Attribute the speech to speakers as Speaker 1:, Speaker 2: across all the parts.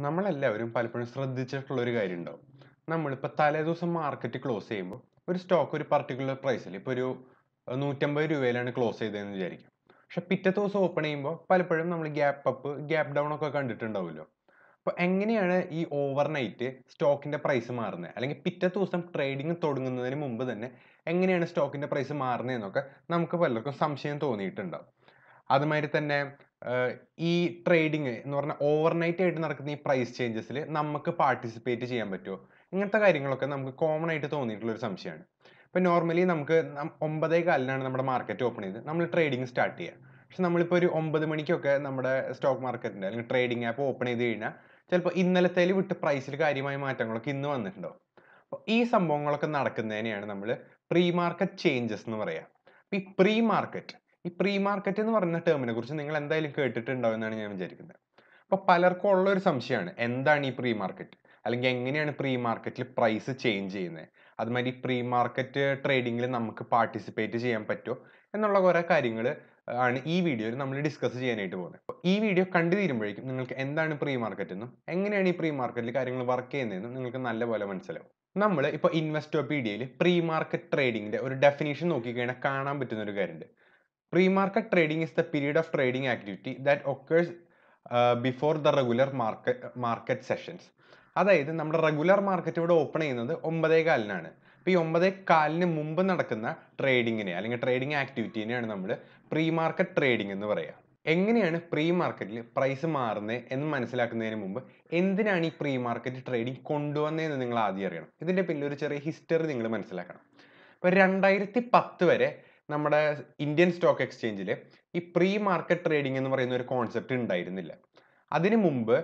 Speaker 1: നമ്മളെല്ലാവരും പലപ്പോഴും ശ്രദ്ധിച്ചിട്ടുള്ള ഒരു കാര്യം ഉണ്ടാവും നമ്മളിപ്പോൾ തലേദിവസം മാർക്കറ്റ് ക്ലോസ് ചെയ്യുമ്പോൾ ഒരു സ്റ്റോക്ക് ഒരു പർട്ടിക്കുലർ പ്രൈസിൽ ഇപ്പോൾ ഒരു അഹ് നൂറ്റമ്പത് രൂപയിലാണ് ക്ലോസ് ചെയ്തതെന്ന് വിചാരിക്കും പക്ഷെ പിറ്റത്തെ ദിവസം ഓപ്പൺ ചെയ്യുമ്പോൾ പലപ്പോഴും നമ്മൾ ഗ്യാപ്പ് അപ്പ് ഗ്യാപ്പ് ഡൗൺ ഒക്കെ കണ്ടിട്ടുണ്ടാവുമല്ലോ അപ്പോൾ എങ്ങനെയാണ് ഈ ഓവർനൈറ്റ് സ്റ്റോക്കിന്റെ പ്രൈസ് മാറുന്നത് അല്ലെങ്കിൽ പിറ്റത്തെ ദിവസം ട്രേഡിംഗ് തുടങ്ങുന്നതിന് മുമ്പ് തന്നെ എങ്ങനെയാണ് സ്റ്റോക്കിന്റെ പ്രൈസ് മാറുന്നതെന്നൊക്കെ നമുക്ക് പലർക്കും സംശയം തോന്നിയിട്ടുണ്ടാവും അതുമാതിരി തന്നെ ആഹ് ഈ ട്രേഡിങ് എന്ന് പറഞ്ഞാൽ ഓവർനൈറ്റ് ആയിട്ട് നടക്കുന്ന ഈ പ്രൈസ് ചേഞ്ചസിൽ നമുക്ക് പാർട്ടിസിപ്പേറ്റ് ചെയ്യാൻ പറ്റുമോ ഇങ്ങനത്തെ കാര്യങ്ങളൊക്കെ നമുക്ക് കോമൺ ആയിട്ട് തോന്നിയിട്ടുള്ള ഒരു സംശയമാണ് ഇപ്പൊ നോർമലി നമുക്ക് നം- ഒമ്പതേ കാലിനാണ് നമ്മുടെ മാർക്കറ്റ് ഓപ്പൺ ചെയ്ത് നമ്മൾ ട്രേഡിംഗ് സ്റ്റാർട്ട് ചെയ്യുക പക്ഷെ നമ്മളിപ്പോൾ ഒരു ഒമ്പത് മണിക്കൊക്കെ നമ്മുടെ സ്റ്റോക്ക് മാർക്കറ്റിന്റെ അല്ലെങ്കിൽ ട്രേഡിംഗ് ആപ്പ് ഓപ്പൺ ചെയ്ത് കഴിഞ്ഞാൽ ചിലപ്പോൾ ഇന്നലത്തേൽ വിട്ട് പ്രൈസിൽ കാര്യമായ മാറ്റങ്ങളൊക്കെ ഇന്ന് വന്നിട്ടുണ്ടാവും അപ്പോൾ ഈ സംഭവങ്ങളൊക്കെ നടക്കുന്നതിനെയാണ് നമ്മൾ പ്രീ മാർക്കറ്റ് ചേഞ്ചസ് എന്ന് പറയാം അപ്പൊ ഈ പ്രീ മാർക്കറ്റ് ഈ പ്രീ മാർക്കറ്റ് എന്ന് പറയുന്ന ടേമിനെ കുറിച്ച് നിങ്ങൾ എന്തായാലും കേട്ടിട്ടുണ്ടാവും എന്നാണ് ഞാൻ വിചാരിക്കുന്നത് അപ്പൊ പലർക്കും ഉള്ള ഒരു സംശയമാണ് എന്താണ് ഈ പ്രീ മാർക്കറ്റ് അല്ലെങ്കിൽ എങ്ങനെയാണ് പ്രീ മാർക്കറ്റിൽ പ്രൈസ് ചേഞ്ച് ചെയ്യുന്നത് അതുമാതിരി പ്രീ മാർക്കറ്റ് ട്രേഡിങ്ങിൽ നമുക്ക് പാർട്ടിസിപ്പേറ്റ് ചെയ്യാൻ പറ്റുമോ എന്നുള്ള കുറെ കാര്യങ്ങൾ ആണ് ഈ വീഡിയോയിൽ നമ്മൾ ഡിസ്കസ് ചെയ്യാനായിട്ട് പോകുന്നത് അപ്പൊ ഈ വീഡിയോ കണ്ടു തീരുമ്പോഴേക്കും നിങ്ങൾക്ക് എന്താണ് പ്രീ മാർക്കറ്റ് എന്നും എങ്ങനെയാണ് ഈ പ്രീ മാർക്കറ്റിൽ കാര്യങ്ങൾ വർക്ക് ചെയ്യുന്നതെന്നും നിങ്ങൾക്ക് നല്ലപോലെ മനസ്സിലാവും നമ്മൾ ഇപ്പോൾ ഇൻവെസ്റ്റോപീഡിയയിൽ പ്രീ മാർക്കറ്റ് ട്രേഡിങ്ങിന്റെ ഒരു ഡെഫിനേഷൻ നോക്കിക്കഴിഞ്ഞാൽ കാണാൻ പറ്റുന്ന ഒരു കാര്യമുണ്ട് Pre-market trading is the period of trading activity that occurs uh, before the regular market, market sessions. അതായത് നമ്മുടെ റെഗുലർ മാർക്കറ്റ് ഇവിടെ ഓപ്പൺ ചെയ്യുന്നത് ഒമ്പതേ കാലിനാണ് അപ്പോൾ ഈ ഒമ്പതേ കാലിന് മുമ്പ് നടക്കുന്ന ട്രേഡിങ്ങിനെ അല്ലെങ്കിൽ ട്രേഡിംഗ് ആക്ടിവിറ്റീനെയാണ് നമ്മൾ പ്രീ മാർക്കറ്റ് ട്രേഡിംഗ് എന്ന് പറയുക എങ്ങനെയാണ് പ്രീ മാർക്കറ്റിൽ പ്രൈസ് മാറുന്നത് എന്ന് മനസ്സിലാക്കുന്നതിന് മുമ്പ് എന്തിനാണ് ഈ പ്രീ മാർക്കറ്റ് ട്രേഡിംഗ് കൊണ്ടുവന്നതെന്ന് നിങ്ങൾ ആദ്യം അറിയണം ഇതിന്റെ പിന്നിൽ ഒരു ചെറിയ ഹിസ്റ്ററി നിങ്ങൾ മനസ്സിലാക്കണം ഇപ്പൊ രണ്ടായിരത്തി പത്ത് വരെ നമ്മുടെ ഇന്ത്യൻ സ്റ്റോക്ക് എക്സ്ചേഞ്ചിൽ ഈ പ്രീ മാർക്കറ്റ് ട്രേഡിംഗ് എന്ന് പറയുന്ന ഒരു കോൺസെപ്റ്റ് ഉണ്ടായിരുന്നില്ല അതിനു മുമ്പ്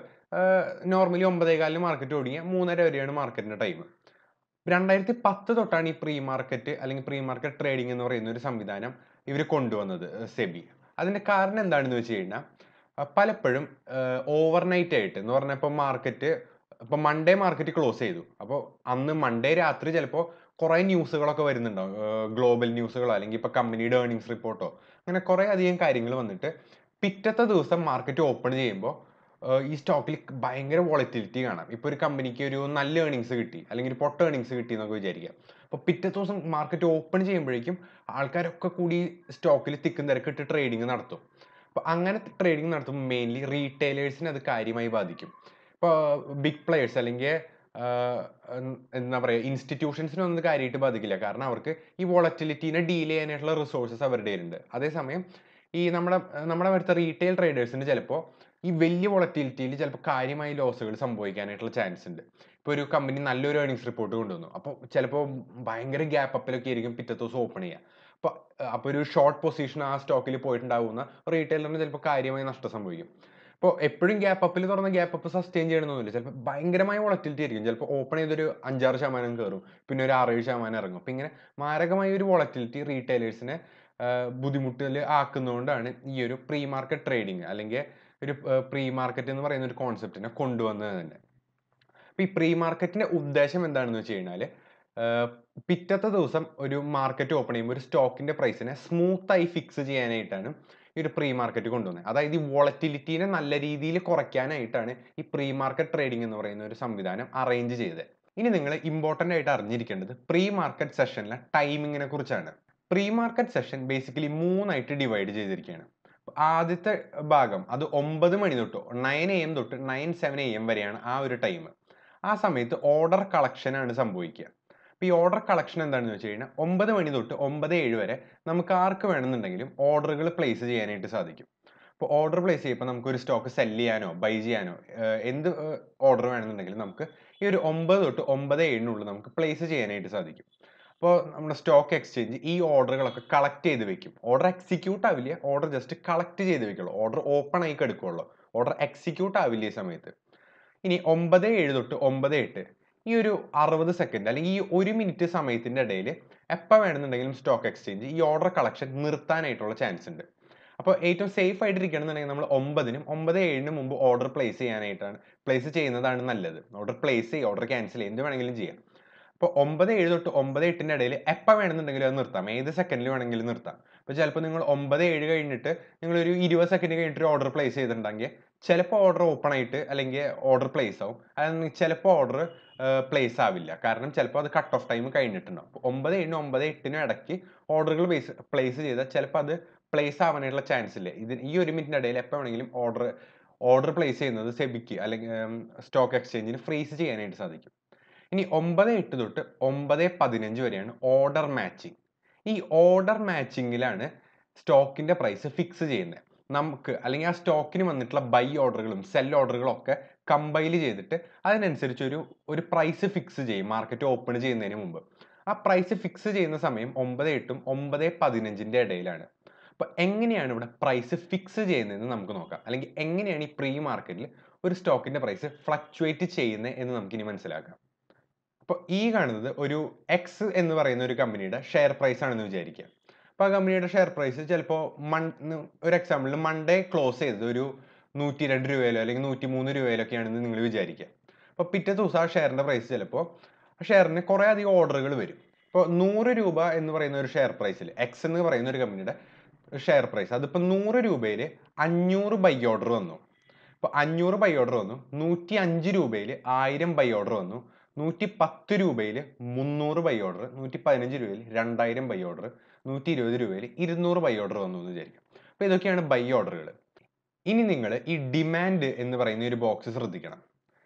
Speaker 1: നോർമലി ഒമ്പതേകാലിന് മാർക്കറ്റ് ഓടിയ മൂന്നര വരെയാണ് മാർക്കറ്റിന്റെ ടൈം രണ്ടായിരത്തി പത്ത് തൊട്ടാണ് ഈ പ്രീ മാർക്കറ്റ് അല്ലെങ്കിൽ പ്രീ മാർക്കറ്റ് ട്രേഡിംഗ് എന്ന് പറയുന്ന ഒരു സംവിധാനം ഇവർ കൊണ്ടുവന്നത് സെബി അതിന്റെ കാരണം എന്താണെന്ന് വെച്ച് കഴിഞ്ഞാൽ അഹ് പലപ്പോഴും ഓവർനൈറ്റ് ആയിട്ട് എന്ന് പറഞ്ഞാൽ ഇപ്പോൾ മാർക്കറ്റ് ഇപ്പൊ മൺഡേ മാർക്കറ്റ് ക്ലോസ് ചെയ്തു അപ്പോൾ അന്ന് മൺഡേ രാത്രി ചിലപ്പോൾ കുറെ ന്യൂസുകളൊക്കെ വരുന്നുണ്ടാവും ഗ്ലോബൽ ന്യൂസുകളോ അല്ലെങ്കിൽ ഇപ്പൊ കമ്പനിയുടെ ഏർണിങ്സ് റിപ്പോർട്ടോ അങ്ങനെ കുറെ അധികം കാര്യങ്ങൾ വന്നിട്ട് പിറ്റത്തെ ദിവസം മാർക്കറ്റ് ഓപ്പൺ ചെയ്യുമ്പോൾ ഈ സ്റ്റോക്കിൽ ഭയങ്കര വോളറ്റിലിറ്റി കാണാം ഇപ്പൊ ഒരു കമ്പനിക്ക് ഒരു നല്ല ഏർണിങ്സ് കിട്ടി അല്ലെങ്കിൽ ഒരു പൊട്ട ഏർണിങ്സ് കിട്ടി എന്നൊക്കെ വിചാരിക്കാം അപ്പോൾ പിറ്റത്തെ ദിവസം മാർക്കറ്റ് ഓപ്പൺ ചെയ്യുമ്പോഴേക്കും ആൾക്കാരൊക്കെ കൂടി സ്റ്റോക്കിൽ തിക്കും തിരക്കിട്ട് ട്രേഡിംഗ് നടത്തും അപ്പോൾ അങ്ങനെ ട്രേഡിംഗ് നടത്തുമ്പോൾ മെയിൻലി റീറ്റെയിലേഴ്സിനെ അത് കാര്യമായി ബാധിക്കും ഇപ്പോൾ ബിഗ് പ്ലെയേഴ്സ് അല്ലെങ്കിൽ ആഹ് ഉം എന്താ പറയുക ഇൻസ്റ്റിറ്റ്യൂഷൻസിനൊന്നും ഇത് കാര്യമായിട്ട് ബാധിക്കില്ല കാരണം അവർക്ക് ഈ വോളറ്റിലിറ്റീനെ ഡീൽ ചെയ്യാനായിട്ടുള്ള റിസോഴ്സസ് അവരുടെ കയ്യിലുണ്ട് അതേസമയം ഈ നമ്മുടെ നമ്മുടെ അടുത്ത റീറ്റെയിൽ ട്രേഡേഴ്സിന് ചിലപ്പോൾ ഈ വലിയ വോളറ്റിലിറ്റിയിൽ ചിലപ്പോൾ കാര്യമായ ലോസുകൾ സംഭവിക്കാനായിട്ടുള്ള ചാൻസ് ഉണ്ട് ഇപ്പോൾ ഒരു കമ്പനി നല്ലൊരു ഏർണിങ്സ് റിപ്പോർട്ട് കൊണ്ടുവന്നു അപ്പോൾ ചിലപ്പോൾ ഭയങ്കര ഗ്യാപ്പ് അപ്പിലൊക്കെ ആയിരിക്കും പിറ്റത്തെ ദിവസം ഓപ്പൺ ചെയ്യുക അപ്പോൾ അപ്പോൾ ഒരു ഷോർട്ട് പൊസിഷൻ ആ സ്റ്റോക്കിൽ പോയിട്ടുണ്ടാവുന്ന റീറ്റെയിലറിന് ചിലപ്പോൾ കാര്യമായ നഷ്ടം സംഭവിക്കും ഇപ്പോൾ എപ്പോഴും ഗ്യാപ്പ് അപ്പിൽ തുറന്ന ഗ്യാപ്പ് അപ്പ് സസ്റ്റെയിൻ ചെയ്യണമെന്നൊന്നുമില്ല ചിലപ്പോൾ ഭയങ്കരമായ വോളറ്റിലിറ്റി ആയിരിക്കും ചിലപ്പോൾ ഓപ്പൺ ചെയ്തൊരു അഞ്ചാറ് ശതമാനം കയറും പിന്നെ ഒരു ആറേഴ് ശതമാനം ഇറങ്ങും അപ്പം ഇങ്ങനെ മാരകമായ ഒരു വോളറ്റിലിറ്റി റീറ്റെയിലേഴ്സിനെ ബുദ്ധിമുട്ടിൽ ആക്കുന്നതുകൊണ്ടാണ് ഈ ഒരു പ്രീ മാർക്കറ്റ് ട്രേഡിങ് അല്ലെങ്കിൽ ഒരു പ്രീ മാർക്കറ്റ് എന്ന് പറയുന്ന ഒരു കോൺസെപ്റ്റിനെ കൊണ്ടുവന്നത് തന്നെ അപ്പൊ ഈ പ്രീ മാർക്കറ്റിന്റെ ഉദ്ദേശം എന്താണെന്ന് വെച്ച് കഴിഞ്ഞാൽ പിറ്റത്തെ ദിവസം ഒരു മാർക്കറ്റ് ഓപ്പൺ ചെയ്യുമ്പോൾ ഒരു സ്റ്റോക്കിന്റെ പ്രൈസിനെ സ്മൂത്ത് ആയി ഫിക്സ് ചെയ്യാനായിട്ടാണ് ഈ ഒരു പ്രീ മാർക്കറ്റ് കൊണ്ടുവന്നത് അതായത് ഈ വോളറ്റിലിറ്റീനെ നല്ല രീതിയിൽ കുറയ്ക്കാനായിട്ടാണ് ഈ പ്രീ മാർക്കറ്റ് ട്രേഡിംഗ് എന്ന് പറയുന്ന ഒരു സംവിധാനം അറേഞ്ച് ചെയ്തത് ഇനി നിങ്ങൾ ഇമ്പോർട്ടൻ്റ് ആയിട്ട് അറിഞ്ഞിരിക്കേണ്ടത് പ്രീ മാർക്കറ്റ് സെഷനിലെ ടൈമിങ്ങിനെ കുറിച്ചാണ് പ്രീ മാർക്കറ്റ് സെഷൻ ബേസിക്കലി മൂന്നായിട്ട് ഡിവൈഡ് ചെയ്തിരിക്കുകയാണ് അപ്പൊ ആദ്യത്തെ ഭാഗം അത് ഒമ്പത് മണി തൊട്ട് നയൻ എ എം തൊട്ട് നയൻ സെവൻ എ എം വരെയാണ് ആ ഒരു ടൈം ആ സമയത്ത് ഓർഡർ കളക്ഷൻ ആണ് സംഭവിക്കുക അപ്പൊ ഈ ഓർഡർ കളക്ഷൻ എന്താണെന്ന് വെച്ച് കഴിഞ്ഞാൽ ഒമ്പത് മണി തൊട്ട് ഒമ്പത് ഏഴ് വരെ നമുക്ക് ആർക്ക് വേണമെന്നുണ്ടെങ്കിലും ഓർഡറുകൾ പ്ലേസ് ചെയ്യാനായിട്ട് സാധിക്കും അപ്പോൾ ഓർഡർ പ്ലേസ് ചെയ്യുമ്പോൾ നമുക്ക് ഒരു സ്റ്റോക്ക് സെല് ചെയ്യാനോ ബൈ ചെയ്യാനോ ഏർ എന്ത് ഓർഡർ വേണമെന്നുണ്ടെങ്കിലും നമുക്ക് ഈ ഒരു ഒമ്പത് തൊട്ട് ഒമ്പത് ഏഴിനുള്ളിൽ നമുക്ക് പ്ലേസ് ചെയ്യാനായിട്ട് സാധിക്കും അപ്പോൾ നമ്മുടെ സ്റ്റോക്ക് എക്സ്ചേഞ്ച് ഈ ഓർഡറുകളൊക്കെ കളക്ട് ചെയ്ത് വെക്കും ഓർഡർ എക്സിക്യൂട്ട് ആവില്ല ഓർഡർ ജസ്റ്റ് കളക്ട് ചെയ്ത് വെക്കുള്ളൂ ഓർഡർ ഓപ്പൺ ആയി കിടക്കുള്ളൂ ഓർഡർ എക്സിക്യൂട്ട് ആവില്ല ഈ സമയത്ത് ഇനി ഒമ്പത് ഏഴ് തൊട്ട് ഒമ്പത് എട്ട് ഈ ഒരു അറുപത് സെക്കൻഡ് അല്ലെങ്കിൽ ഈ ഒരു മിനിറ്റ് സമയത്തിന്റെ ഇടയിൽ എപ്പോൾ വേണമെന്നുണ്ടെങ്കിലും സ്റ്റോക്ക് എക്സ്ചേഞ്ച് ഈ ഓർഡർ കളക്ഷൻ നിർത്താനായിട്ടുള്ള ചാൻസ് ഉണ്ട് അപ്പോൾ ഏറ്റവും സേഫ് ആയിട്ട് ഇരിക്കണമെന്നുണ്ടെങ്കിൽ നമ്മൾ ഒമ്പതിനും ഒമ്പത് ഏഴിനും മുമ്പ് ഓർഡർ പ്ലേസ് ചെയ്യാനായിട്ടാണ് പ്ലേസ് ചെയ്യുന്നതാണ് നല്ലത് ഓർഡർ പ്ലേസ് ചെയ്യുക ഓർഡർ ക്യാൻസൽ ചെയ്യുക എന്ത് വേണമെങ്കിലും ചെയ്യാം അപ്പോൾ ഒമ്പത് ഏഴ് തൊട്ട് ഒമ്പത് എട്ടിന്റെ ഇടയിൽ എപ്പോൾ വേണമെന്നുണ്ടെങ്കിലും അത് നിർത്താം ഏത് സെക്കൻഡിൽ വേണമെങ്കിലും നിർത്താം അപ്പോൾ ചിലപ്പോൾ നിങ്ങൾ ഒമ്പത് ഏഴ് കഴിഞ്ഞിട്ട് നിങ്ങൾ ഒരു ഇരുപത് സെക്കൻഡ് കഴിഞ്ഞിട്ട് ഒരു ഓർഡർ പ്ലേസ് ചെയ്തിട്ടുണ്ടെങ്കിൽ ചിലപ്പോൾ ഓർഡർ ഓപ്പൺ ആയിട്ട് അല്ലെങ്കിൽ ഓർഡർ പ്ലേസ് ആവും അല്ലെങ്കിൽ ചിലപ്പോൾ ഓർഡർ പ്ലേസ് ആവില്ല കാരണം ചിലപ്പോൾ അത് കട്ട് ഓഫ് ടൈം കഴിഞ്ഞിട്ടുണ്ടാവും അപ്പോൾ ഒമ്പത് ഏഴിനും ഒമ്പത് എട്ടിനും ഇടയ്ക്ക് ഓർഡറുകൾ പ്ലേസ് പ്ലേസ് ചെയ്താൽ ചിലപ്പോൾ അത് പ്ലേസ് ആവാനായിട്ടുള്ള ചാൻസ് ഇല്ല ഇത് ഈ ഒരു മിനിറ്റിൻ്റെ ഇടയിൽ എപ്പോൾ വേണമെങ്കിലും ഓർഡർ ഓർഡർ പ്ലേസ് ചെയ്യുന്നത് സെബിക്ക് അല്ലെങ്കിൽ സ്റ്റോക്ക് എക്സ്ചേഞ്ചിന് ഫ്രീസ് ചെയ്യാനായിട്ട് സാധിക്കും ഇനി ഒമ്പത് എട്ട് തൊട്ട് ഒമ്പത് പതിനഞ്ച് വരെയാണ് ഓർഡർ മാച്ചിങ് ഈ ഓർഡർ മാച്ചിങ്ങിലാണ് സ്റ്റോക്കിന്റെ പ്രൈസ് ഫിക്സ് ചെയ്യുന്നത് നമുക്ക് അല്ലെങ്കിൽ ആ സ്റ്റോക്കിന് വന്നിട്ടുള്ള ബൈ ഓർഡറുകളും സെൽ ഓർഡറുകളും ഒക്കെ കമ്പൈൽ ചെയ്തിട്ട് അതിനനുസരിച്ച് ഒരു ഒരു പ്രൈസ് ഫിക്സ് ചെയ്യും മാർക്കറ്റ് ഓപ്പൺ ചെയ്യുന്നതിന് മുമ്പ് ആ പ്രൈസ് ഫിക്സ് ചെയ്യുന്ന സമയം ഒമ്പത് എട്ടും ഒമ്പത് പതിനഞ്ചിന്റെ ഇടയിലാണ് അപ്പൊ എങ്ങനെയാണ് ഇവിടെ പ്രൈസ് ഫിക്സ് ചെയ്യുന്നതെന്ന് നമുക്ക് നോക്കാം അല്ലെങ്കിൽ എങ്ങനെയാണ് ഈ പ്രീ മാർക്കറ്റിൽ ഒരു സ്റ്റോക്കിന്റെ പ്രൈസ് ഫ്ലക്ച്വേറ്റ് ചെയ്യുന്നത് എന്ന് നമുക്ക് ഇനി മനസ്സിലാക്കാം അപ്പോൾ ഈ കാണുന്നത് ഒരു എക്സ് എന്ന് പറയുന്ന ഒരു കമ്പനിയുടെ ഷെയർ പ്രൈസ് ആണെന്ന് വിചാരിക്കുക അപ്പോൾ ആ കമ്പനിയുടെ ഷെയർ പ്രൈസ് ചിലപ്പോൾ മൺ ഒരു എക്സാമ്പിളിൽ മൺഡേ ക്ലോസ് ചെയ്തത് ഒരു നൂറ്റി രണ്ട് രൂപയിലോ അല്ലെങ്കിൽ നൂറ്റി മൂന്ന് രൂപയിലൊക്കെ ആണെന്ന് നിങ്ങൾ വിചാരിക്കുക അപ്പോൾ പിറ്റേ ദിവസം ആ ഷെയറിന്റെ പ്രൈസ് ചിലപ്പോൾ ആ ഷെയറിന് കുറേ അധികം ഓർഡറുകൾ വരും ഇപ്പോൾ നൂറ് രൂപ എന്ന് പറയുന്ന ഒരു ഷെയർ പ്രൈസിൽ എക്സ് എന്ന് പറയുന്ന ഒരു കമ്പനിയുടെ ഷെയർ പ്രൈസ് അതിപ്പോൾ നൂറ് രൂപയിൽ അഞ്ഞൂറ് ബൈ ഓർഡർ വന്നു അപ്പോൾ അഞ്ഞൂറ് ബൈ ഓർഡർ വന്നു നൂറ്റി അഞ്ച് രൂപയിൽ ആയിരം ബൈ ഓർഡർ വന്നു നൂറ്റി പത്ത് രൂപയിൽ മുന്നൂറ് ബൈ ഓർഡർ നൂറ്റി പതിനഞ്ച് രൂപയിൽ രണ്ടായിരം ബൈ ഓർഡർ നൂറ്റി ഇരുപത് രൂപയിൽ ഇരുന്നൂറ് ബൈ ഓർഡർ വന്നു എന്ന് വിചാരിക്കും അപ്പോൾ ഇതൊക്കെയാണ് ബൈ ഓർഡറുകൾ ഇനി നിങ്ങൾ ഈ ഡിമാൻഡ് എന്ന് പറയുന്ന ഒരു ബോക്സ് ശ്രദ്ധിക്കണം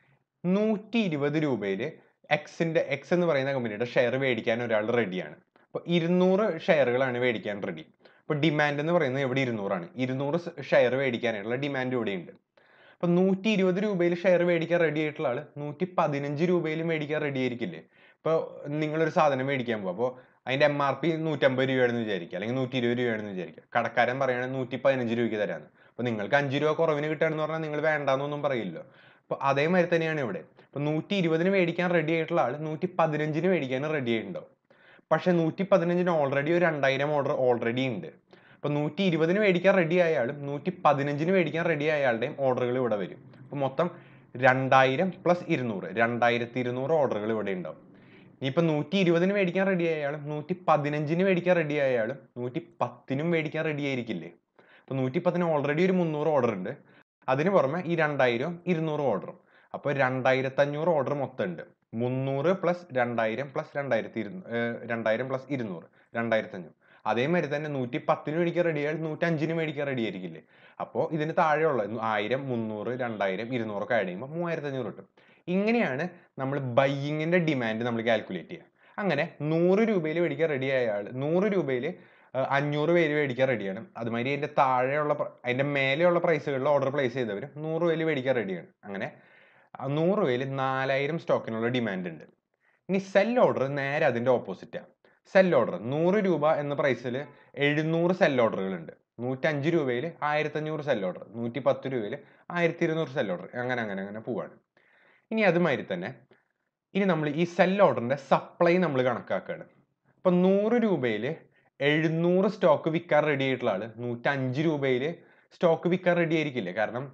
Speaker 1: നൂറ്റി ഇരുപത് രൂപയിൽ എക്സിന്റെ എക്സ് എന്ന് പറയുന്ന കമ്പനിയുടെ ഷെയർ മേടിക്കാൻ ഒരാൾ റെഡിയാണ് അപ്പോൾ ഇരുന്നൂറ് ഷെയറുകളാണ് മേടിക്കാൻ റെഡി അപ്പോൾ ഡിമാൻഡ് എന്ന് പറയുന്നത് ഇവിടെ ഇരുന്നൂറാണ് ഇരുന്നൂറ് ഷെയർ മേടിക്കാനായിട്ടുള്ള ഡിമാൻഡ് ഇവിടെയുണ്ട് അപ്പൊ നൂറ്റി ഇരുപത് രൂപയിൽ ഷെയർ മേടിക്കാൻ റെഡി ആയിട്ടുള്ള ആള് നൂറ്റി പതിനഞ്ച് രൂപയിൽ മേടിക്കാൻ റെഡി ആയിരിക്കില്ലേ ഇപ്പോൾ നിങ്ങളൊരു സാധനം മേടിക്കാൻ പോകും അപ്പോൾ അതിന്റെ എം ആർ പി നൂറ്റമ്പത് രൂപയാണെന്ന് വിചാരിക്കുക അല്ലെങ്കിൽ നൂറ്റി ഇരുപത് രൂപയാണെന്ന് വിചാരിക്കുക കടക്കാരൻ പറയുകയാണെങ്കിൽ നൂറ്റി പതിനഞ്ച് രൂപയ്ക്ക് തരാന്ന് അപ്പോൾ നിങ്ങൾക്ക് അഞ്ച് രൂപ കുറവിന് കിട്ടുകയാണെന്ന് പറഞ്ഞാൽ നിങ്ങൾ വേണ്ടാന്നൊന്നും പറയില്ലോ അപ്പോൾ അതേമാതിരി തന്നെയാണ് ഇവിടെ ഇപ്പോൾ നൂറ്റി ഇരുപതിന് മേടിക്കാൻ റെഡി ആയിട്ടുള്ള ആൾ നൂറ്റി പതിനഞ്ചിന് മേടിക്കാൻ റെഡി ആയിട്ടുണ്ടാവും പക്ഷെ നൂറ്റി പതിനഞ്ചിന് ഓൾറെഡി ഒരു രണ്ടായിരം ഓർഡർ ഓൾറെഡി ഉണ്ട് അപ്പൊ നൂറ്റി ഇരുപതിന് മേടിക്കാൻ റെഡി ആയാലും നൂറ്റി പതിനഞ്ചിന് മേടിക്കാൻ റെഡി ആയാളുടെയും ഓർഡറുകൾ ഇവിടെ വരും അപ്പൊ മൊത്തം രണ്ടായിരം പ്ലസ് ഇരുന്നൂറ് രണ്ടായിരത്തി ഇരുന്നൂറ് ഓർഡറുകൾ ഇവിടെ ഉണ്ടാവും ഇനിയിപ്പോൾ നൂറ്റി ഇരുപതിന് മേടിക്കാൻ റെഡി ആയാലും നൂറ്റി പതിനഞ്ചിന് മേടിക്കാൻ റെഡി ആയാലും നൂറ്റി പത്തിനും മേടിക്കാൻ റെഡി ആയിരിക്കില്ലേ അപ്പൊ നൂറ്റി പത്തിന് ഓൾറെഡി ഒരു മുന്നൂറ് ഓർഡർ ഉണ്ട് അതിന് പുറമെ ഈ രണ്ടായിരം ഇരുന്നൂറ് ഓർഡറും അപ്പോൾ രണ്ടായിരത്തി അഞ്ഞൂറ് ഓർഡർ മൊത്തം ഉണ്ട് മുന്നൂറ് പ്ലസ് രണ്ടായിരം പ്ലസ് രണ്ടായിരത്തി ഇരുന്നൂറ് രണ്ടായിരം പ്ലസ് ഇരുന്നൂറ് രണ്ടായിരത്തി അഞ്ഞൂറ് അതേമാതിരി തന്നെ നൂറ്റി പത്തിന് മേടിക്കാൻ റെഡി ആയാൽ നൂറ്റി അഞ്ചിന് മേടിക്കാൻ റെഡി ആയിരിക്കില്ലേ അപ്പോൾ ഇതിന് താഴെയുള്ള ആയിരം മുന്നൂറ് രണ്ടായിരം ഇരുന്നൂറൊക്കെ ആഡ് ചെയ്യുമ്പോൾ മൂവായിരത്തി അഞ്ഞൂറ് കിട്ടും ഇങ്ങനെയാണ് നമ്മൾ ബയ്യിങ്ങിന്റെ ഡിമാൻഡ് നമ്മൾ കാൽക്കുലേറ്റ് ചെയ്യുക അങ്ങനെ നൂറ് രൂപയിൽ മേടിക്കാൻ റെഡി ആയ ആൾ നൂറ് രൂപയിൽ അഞ്ഞൂറ് പേര് മേടിക്കാൻ റെഡിയാണ് അതുമാതിരി അതിന്റെ താഴെയുള്ള അതിന്റെ മേലെയുള്ള പ്രൈസുകളിൽ ഓർഡർ പ്ലേസ് ചെയ്തവർ നൂറ് പേര് മേടിക്കാൻ റെഡിയാണ് അങ്ങനെ നൂറ് പേര് നാലായിരം സ്റ്റോക്കിനുള്ള ഡിമാൻഡ് ഉണ്ട് ഇനി സെൽ ഓർഡർ നേരെ അതിന്റെ ഓപ്പോസിറ്റാണ് സെൽ ഓർഡർ നൂറ് രൂപ എന്ന പ്രൈസിൽ എഴുന്നൂറ് സെൽ ഓർഡറുകൾ ഉണ്ട് നൂറ്റഞ്ച് രൂപയിൽ ആയിരത്തഞ്ഞൂറ് സെൽ ഓർഡർ നൂറ്റി പത്ത് രൂപയിൽ ആയിരത്തി ഇരുന്നൂറ് സെൽ ഓർഡർ അങ്ങനെ അങ്ങനെ അങ്ങനെ പോവാണ് ഇനി അതുമാതിരി തന്നെ ഇനി നമ്മൾ ഈ സെൽ ഓർഡറിന്റെ സപ്ലൈ നമ്മൾ കണക്കാക്കുകയാണ് ഇപ്പൊ നൂറ് രൂപയിൽ എഴുന്നൂറ് സ്റ്റോക്ക് വിൽക്കാൻ റെഡി ആയിട്ടുള്ള ആള് നൂറ്റഞ്ച് രൂപയിൽ സ്റ്റോക്ക് വിൽക്കാൻ റെഡി ആയിരിക്കില്ലേ കാരണം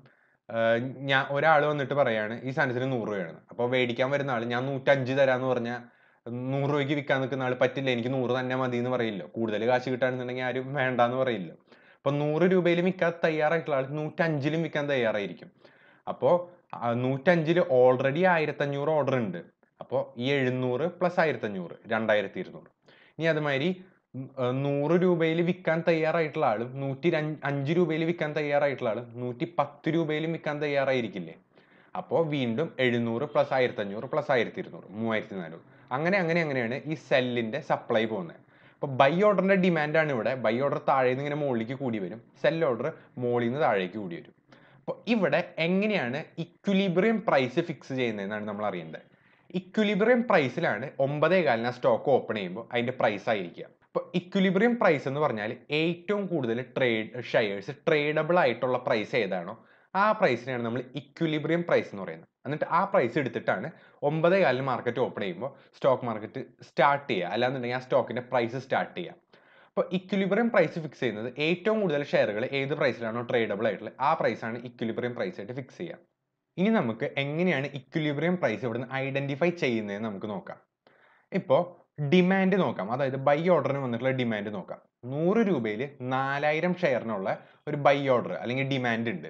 Speaker 1: ഞാൻ ഒരാൾ വന്നിട്ട് പറയാണ് ഈ സാധനത്തിന് നൂറ് രൂപയാണ് അപ്പോൾ മേടിക്കാൻ വരുന്ന ആൾ ഞാൻ നൂറ്റഞ്ച് തരാന്ന് പറഞ്ഞാൽ നൂറ് രൂപയ്ക്ക് വിൽക്കാൻ നിൽക്കുന്ന ആൾ പറ്റില്ല എനിക്ക് നൂറ് തന്നെ മതി എന്ന് പറയില്ല കൂടുതൽ കാശ് കിട്ടുകയാണെന്നുണ്ടെങ്കിൽ ആരും വേണ്ടാന്ന് പറയില്ല അപ്പൊ നൂറ് രൂപയിൽ വിൽക്കാൻ തയ്യാറായിട്ടുള്ള ആൾ നൂറ്റഞ്ചിലും വിൽക്കാൻ തയ്യാറായിരിക്കും അപ്പോൾ നൂറ്റഞ്ചില് ഓൾറെഡി ആയിരത്തഞ്ഞൂറ് ഓർഡർ ഉണ്ട് അപ്പോൾ ഈ എഴുന്നൂറ് പ്ലസ് ആയിരത്തഞ്ഞൂറ് രണ്ടായിരത്തി ഇരുന്നൂറ് ഇനി അതുമാതിരി നൂറ് രൂപയിൽ വിൽക്കാൻ തയ്യാറായിട്ടുള്ള ആളും നൂറ്റി അഞ്ച് രൂപയിൽ വിൽക്കാൻ തയ്യാറായിട്ടുള്ള ആളും നൂറ്റി പത്ത് രൂപയിലും വിൽക്കാൻ തയ്യാറായിരിക്കില്ലേ അപ്പോൾ വീണ്ടും എഴുന്നൂറ് പ്ലസ് ആയിരത്തഞ്ഞൂറ് പ്ലസ് ആയിരത്തി ഇരുന്നൂറ് മൂവായിരത്തി നാനൂറ് അങ്ങനെ അങ്ങനെ അങ്ങനെയാണ് ഈ സെല്ലിന്റെ സപ്ലൈ പോകുന്നത് അപ്പോൾ ബൈ ഓർഡറിന്റെ ഡിമാൻഡാണ് ഇവിടെ ബൈ ഓർഡർ താഴെ നിന്ന് ഇങ്ങനെ മുകളിലേക്ക് കൂടി വരും സെൽ ഓർഡർ മുകളിൽ നിന്ന് താഴേക്ക് കൂടി വരും അപ്പോൾ ഇവിടെ എങ്ങനെയാണ് ഇക്വിലിബ്രിയം പ്രൈസ് ഫിക്സ് ചെയ്യുന്നതെന്നാണ് നമ്മൾ അറിയേണ്ടത് ഇക്വിലിബ്രിയം പ്രൈസിലാണ് ഒമ്പതേ കാലിന് സ്റ്റോക്ക് ഓപ്പൺ ചെയ്യുമ്പോൾ അതിന്റെ പ്രൈസ് ആയിരിക്കുക അപ്പോൾ ഇക്വിലിബ്രിയം പ്രൈസ് എന്ന് പറഞ്ഞാൽ ഏറ്റവും കൂടുതൽ ട്രേഡ് ഷെയർസ് ട്രേഡബിൾ ആയിട്ടുള്ള പ്രൈസ് ഏതാണോ ആ പ്രൈസിനെയാണ് നമ്മൾ ഇക്വിലിബ്രിയം പ്രൈസ് എന്ന് പറയുന്നത് എന്നിട്ട് ആ പ്രൈസ് എടുത്തിട്ടാണ് ഒമ്പതേ കാലിന് മാർക്കറ്റ് ഓപ്പൺ ചെയ്യുമ്പോൾ സ്റ്റോക്ക് മാർക്കറ്റ് സ്റ്റാർട്ട് ചെയ്യുക അല്ലാന്നുണ്ടെങ്കിൽ ആ സ്റ്റോക്കിന്റെ പ്രൈസ് സ്റ്റാർട്ട് ചെയ്യുക അപ്പോൾ ഇക്വിലിബ്രിയം പ്രൈസ് ഫിക്സ് ചെയ്യുന്നത് ഏറ്റവും കൂടുതൽ ഷെയറുകൾ ഏത് പ്രൈസിലാണോ ട്രേഡബിൾ ആയിട്ടുള്ളത് ആ പ്രൈസാണ് ഇക്വിലിബ്രിയം പ്രൈസ് ആയിട്ട് ഫിക്സ് ചെയ്യുക ഇനി നമുക്ക് എങ്ങനെയാണ് ഇക്വിലിബ്രിയം പ്രൈസ് ഇവിടുന്ന് ഐഡന്റിഫൈ ചെയ്യുന്നതെന്ന് നമുക്ക് നോക്കാം ഇപ്പോൾ ഡിമാൻഡ് നോക്കാം അതായത് ബൈ ഓർഡറിന് വന്നിട്ടുള്ള ഡിമാൻഡ് നോക്കാം നൂറ് രൂപയിൽ നാലായിരം ഷെയറിനുള്ള ഒരു ബൈ ഓർഡർ അല്ലെങ്കിൽ ഡിമാൻഡ് ഉണ്ട്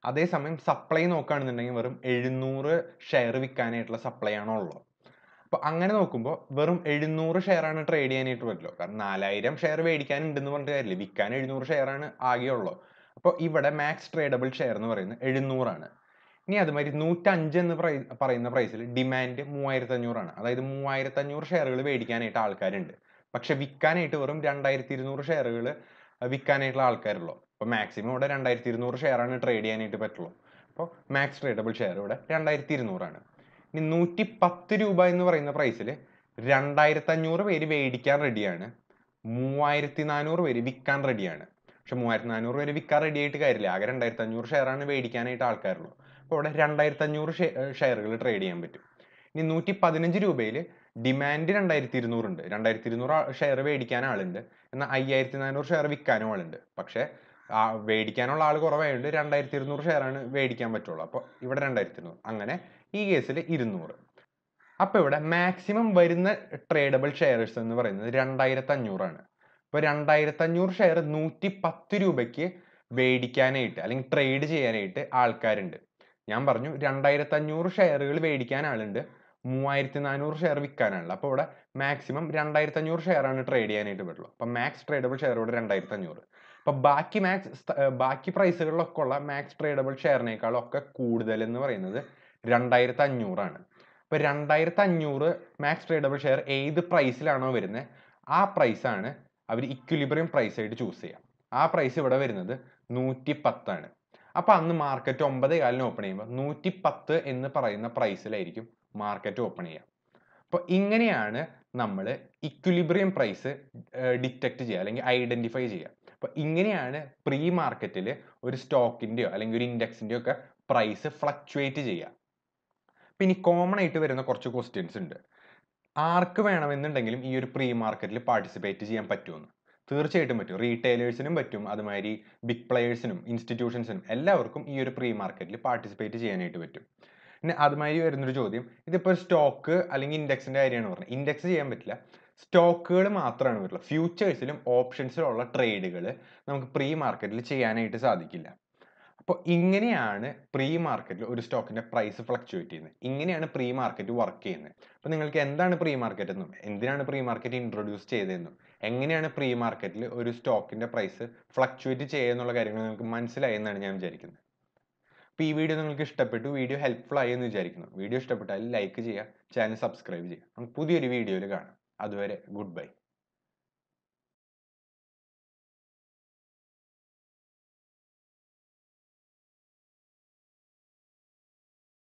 Speaker 1: അതേസമയം സപ്ലൈ നോക്കുകയാണെന്നുണ്ടെങ്കിൽ വെറും എഴുന്നൂറ് ഷെയർ വിൽക്കാനായിട്ടുള്ള സപ്ലൈ ആണോ ഉള്ളത് അപ്പോൾ അങ്ങനെ നോക്കുമ്പോൾ വെറും എഴുന്നൂറ് ഷെയർ ആണ് ട്രേഡ് ചെയ്യാനായിട്ട് പറ്റുള്ളൂ കാരണം നാലായിരം ഷെയർ മേടിക്കാനുണ്ടെന്ന് പറഞ്ഞിട്ട് കാര്യമില്ല വിൽക്കാൻ എഴുന്നൂറ് ഷെയർ ആണ് ആകെയുള്ളൂ അപ്പോൾ ഇവിടെ മാക്സ് ട്രേഡബിൾ ഷെയർ എന്ന് പറയുന്നത് എഴുന്നൂറാണ് ഇനി അതുമാതിരി നൂറ്റഞ്ച് എന്ന് പറയ- പറയുന്ന പ്രൈസിൽ ഡിമാൻഡ് മൂവായിരത്തി അഞ്ഞൂറാണ് അതായത് മൂവായിരത്തി അഞ്ഞൂറ് ഷെയറുകൾ മേടിക്കാനായിട്ട് ആൾക്കാരുണ്ട് പക്ഷെ വിൽക്കാനായിട്ട് വെറും രണ്ടായിരത്തി ഇരുന്നൂറ് ഷെയറുകൾ വിൽക്കാനായിട്ടുള്ള ആൾക്കാരുള്ളൂ അപ്പോൾ മാക്സിമം ഇവിടെ രണ്ടായിരത്തി ഇരുന്നൂറ് ഷെയറാണ് ട്രേഡ് ചെയ്യാനായിട്ട് പറ്റുള്ളൂ അപ്പോൾ മാക്സ് ട്രേഡബിൾ ഷെയർ ഇവിടെ രണ്ടായിരത്തി ഇരുന്നൂറാണ് ഇനി നൂറ്റി പത്ത് രൂപ എന്ന് പറയുന്ന പ്രൈസിൽ രണ്ടായിരത്തി അഞ്ഞൂറ് പേര് മേടിക്കാൻ റെഡിയാണ് മൂവായിരത്തി നാനൂറ് പേര് വിൽക്കാൻ റെഡിയാണ് പക്ഷെ മൂവായിരത്തി നാനൂറ് പേര് വിൽക്കാൻ റെഡി ആയിട്ട് കാര്യമില്ല ആകെ രണ്ടായിരത്തി അഞ്ഞൂറ് ഷെയറാണ് മേടിക്കാനായിട്ട് ആൾക്കാരുള്ളൂ അപ്പോൾ ഇവിടെ രണ്ടായിരത്തി അഞ്ഞൂറ് ഷെയറുകൾ ട്രേഡ് ചെയ്യാൻ പറ്റും ഇനി നൂറ്റി പതിനഞ്ച് രൂപയിൽ ഡിമാൻഡ് രണ്ടായിരത്തി ഇരുന്നൂറുണ്ട് രണ്ടായിരത്തി ഇരുന്നൂറ് ഷെയർ മേടിക്കാൻ ആളുണ്ട് എന്നാൽ അയ്യായിരത്തി നാനൂറ് ഷെയർ വിൽക്കാനും ആളുണ്ട് പക്ഷേ ആ മേടിക്കാനുള്ള ആൾ കുറവായതുകൊണ്ട് രണ്ടായിരത്തി ഇരുന്നൂറ് ഷെയറാണ് മേടിക്കാൻ പറ്റുള്ളൂ അപ്പോൾ ഇവിടെ രണ്ടായിരത്തി ഇരുന്നൂറ് അങ്ങനെ ഈ കേസിൽ ഇരുന്നൂറ് അപ്പോൾ ഇവിടെ മാക്സിമം വരുന്ന ട്രേഡബിൾ ഷെയർസ് എന്ന് പറയുന്നത് രണ്ടായിരത്തി അഞ്ഞൂറാണ് അപ്പോൾ രണ്ടായിരത്തി അഞ്ഞൂറ് ഷെയർ നൂറ്റി പത്ത് രൂപയ്ക്ക് മേടിക്കാനായിട്ട് അല്ലെങ്കിൽ ട്രേഡ് ചെയ്യാനായിട്ട് ആൾക്കാരുണ്ട് ഞാൻ പറഞ്ഞു രണ്ടായിരത്തി അഞ്ഞൂറ് ഷെയറുകൾ മേടിക്കാൻ ആളുണ്ട് മൂവായിരത്തി നാനൂറ് ഷെയർ വിൽക്കാനാണുള്ളത് അപ്പോൾ ഇവിടെ മാക്സിമം രണ്ടായിരത്തി അഞ്ഞൂറ് ഷെയർ ആണ് ട്രേഡ് ചെയ്യാനായിട്ട് പറ്റുള്ളൂ അപ്പം മാക്സ് ട്രേഡബിൾ ഷെയർ ഇവിടെ രണ്ടായിരത്തി അഞ്ഞൂറ് അപ്പം ബാക്കി മാക്സ് ബാക്കി പ്രൈസുകളിലൊക്കെ ഉള്ള മാക്സ് ട്രേഡബിൾ ഷെയറിനേക്കാളും ഒക്കെ കൂടുതൽ എന്ന് പറയുന്നത് രണ്ടായിരത്തി അഞ്ഞൂറാണ് അപ്പോൾ രണ്ടായിരത്തി അഞ്ഞൂറ് മാക്സ് ട്രേഡബിൾ ഷെയർ ഏത് പ്രൈസിലാണോ വരുന്നത് ആ പ്രൈസാണ് അവർ ഇക്വിലിബ്രിയം പ്രൈസ് ആയിട്ട് ചൂസ് ചെയ്യുക ആ പ്രൈസ് ഇവിടെ വരുന്നത് നൂറ്റി പത്താണ് അപ്പോൾ അന്ന് മാർക്കറ്റ് ഒമ്പത് കാലിന് ഓപ്പൺ ചെയ്യുമ്പോൾ നൂറ്റി പത്ത് എന്ന് പറയുന്ന പ്രൈസിലായിരിക്കും മാർക്കറ്റ് ഓപ്പൺ ചെയ്യുക അപ്പോൾ ഇങ്ങനെയാണ് നമ്മൾ ഇക്വിലിബ്രിയം പ്രൈസ് ഡിറ്റക്ട് ചെയ്യുക അല്ലെങ്കിൽ ഐഡന്റിഫൈ ചെയ്യുക അപ്പോൾ ഇങ്ങനെയാണ് പ്രീ മാർക്കറ്റിൽ ഒരു സ്റ്റോക്കിൻ്റെയോ അല്ലെങ്കിൽ ഒരു ഇൻഡെക്സിൻ്റെയോ ഒക്കെ പ്രൈസ് ഫ്ലക്ച്വേറ്റ് ചെയ്യുക പിന്നെ കോമൺ ആയിട്ട് വരുന്ന കുറച്ച് ക്വസ്റ്റ്യൻസ് ഉണ്ട് ആർക്ക് വേണമെന്നുണ്ടെങ്കിലും ഈ ഒരു പ്രീ മാർക്കറ്റിൽ പാർട്ടിസിപ്പേറ്റ് ചെയ്യാൻ പറ്റുമെന്ന് തീർച്ചയായിട്ടും പറ്റും റീറ്റെയിലേഴ്സിനും പറ്റും അതുമാതിരി ബിഗ് പ്ലെയേഴ്സിനും ഇൻസ്റ്റിറ്റ്യൂഷൻസിനും എല്ലാവർക്കും ഈ ഒരു പ്രീ മാർക്കറ്റിൽ പാർട്ടിസിപ്പേറ്റ് ചെയ്യാനായിട്ട് പറ്റും പിന്നെ അതുമാതിരി വരുന്നൊരു ചോദ്യം ഇതിപ്പോൾ സ്റ്റോക്ക് അല്ലെങ്കിൽ ഇൻഡെക്സിന്റെ കാര്യമാണ് പറഞ്ഞത് ഇൻഡെക്സ് ചെയ്യാൻ പറ്റില്ല സ്റ്റോക്കുകൾ മാത്രമാണ് പറ്റില്ല ഫ്യൂച്ചേഴ്സിലും ഓപ്ഷൻസിലും ഉള്ള ട്രേഡുകൾ നമുക്ക് പ്രീ മാർക്കറ്റിൽ ചെയ്യാനായിട്ട് സാധിക്കില്ല അപ്പോൾ ഇങ്ങനെയാണ് പ്രീ മാർക്കറ്റിൽ ഒരു സ്റ്റോക്കിന്റെ പ്രൈസ് ഫ്ലക്ച്വേറ്റ് ചെയ്യുന്നത് ഇങ്ങനെയാണ് പ്രീ മാർക്കറ്റ് വർക്ക് ചെയ്യുന്നത് അപ്പോൾ നിങ്ങൾക്ക് എന്താണ് പ്രീ മാർക്കറ്റ് എന്നും എന്തിനാണ് പ്രീ മാർക്കറ്റ് ഇൻട്രൊഡ്യൂസ് ചെയ്തതെന്നും എങ്ങനെയാണ് പ്രീ മാർക്കറ്റിൽ ഒരു സ്റ്റോക്കിന്റെ പ്രൈസ് ഫ്ലക്ച്വേറ്റ് ചെയ്യുക എന്നുള്ള കാര്യങ്ങൾ നിങ്ങൾക്ക് മനസ്സിലായി എന്നാണ് ഞാൻ വിചാരിക്കുന്നത് അപ്പോൾ ഈ വീഡിയോ നിങ്ങൾക്ക് ഇഷ്ടപ്പെട്ടു വീഡിയോ ഹെൽപ്ഫുൾ ആയി എന്ന് വിചാരിക്കുന്നു വീഡിയോ ഇഷ്ടപ്പെട്ടാൽ ലൈക്ക് ചെയ്യുക ചാനൽ സബ്സ്ക്രൈബ് ചെയ്യുക നമുക്ക് പുതിയൊരു വീഡിയോയിൽ കാണാം അതുവരെ ഗുഡ് ബൈ